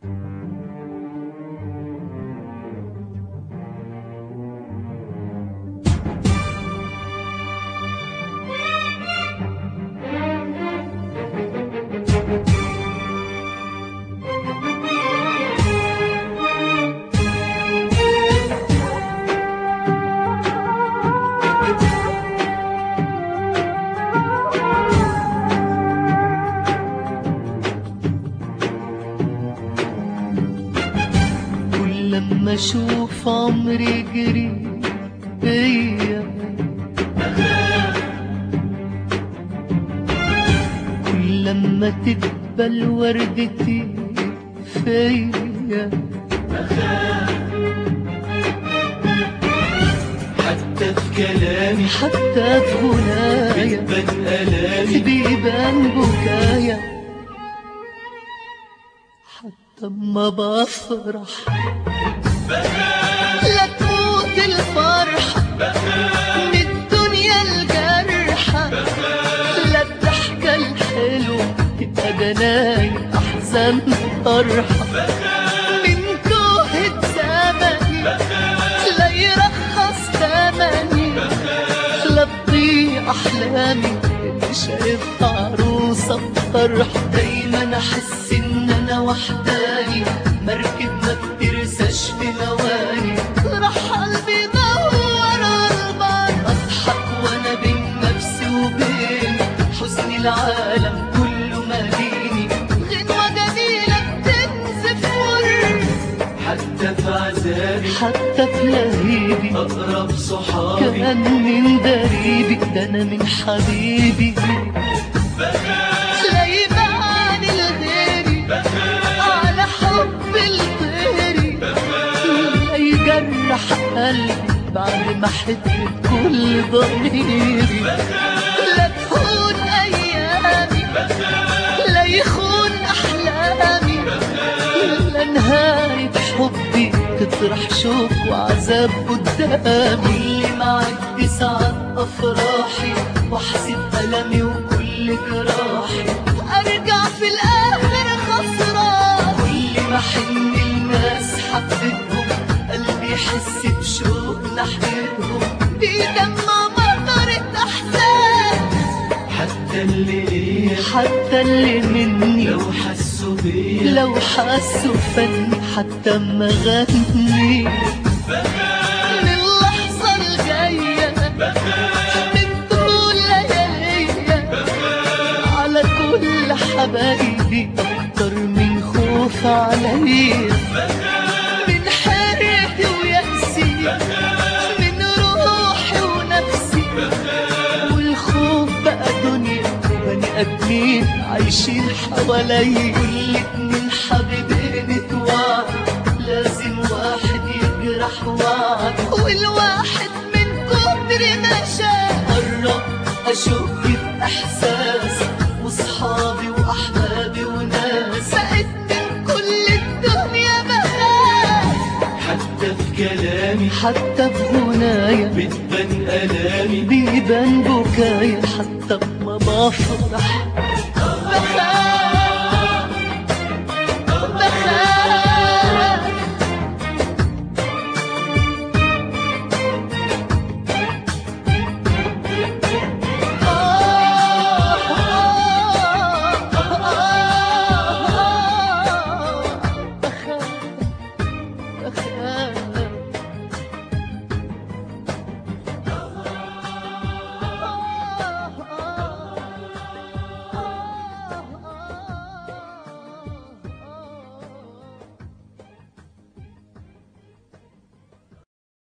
كل لما اشوف عمري يجري بيا كل لما تقبل وردتي فيا حتى في كلامي حتى في غنايا بتبان آلامي بيبان بكايا حتى اما بفرح لا تموت الفرحة من الدنيا الجرحة لا الضحكة الحلوة تبقى جناين أحزان طرحة من كوهة زمني لا يرخص تمني لا تضيع أحلامي اللي شايفها عروسة بفرحة دايما أحس إن أنا وحداني مركب ما بترساش في مواني راح قلبي دور البر أضحك وأنا بين نفسي وبين حزن العالم كله ماليني غنوة جميلة بتنزف ورد حتى في عذابي حتى في لهيبي أقرب صحابي كان من دريبي ده انا من حبيبي لا يبان الغيري على حب الغيري لا يجرح قلبي بعد ما احب بكل ضميري لا تهون ايامي لا يخون احلامي لا نهاية حبي تطرح شوق وعذاب قدامي اللي معدي ساعات افراحي واحسب المي وكل جراحي ارجع في الاخر خسران كل ما حن الناس حبتهم قلبي يحس بشوق ناحيتهم بيدمع مطرة احزان حتى اللي ليا حتى اللي مني لو حسوا بيا لو حسوا فني حتى ما غني من اللحظة الجاية من طول لياليا على كل حبايبي أكتر من خوف عليا من حيرتي ويأسي من روحي ونفسي والخوف بقى دنيا بني ادمين عايشين حوالي كل اتنين حبيبين اتوعد لازم واحد يجرح وعد والواحد من كتر ما شاف قرب اشك في احساس واصحابي واحبابي وناس بقيت من كل الدنيا بخاف حتى في كلامي حتى في غنايا بتبان آلامي بيبان بكايا حتى ما بفرح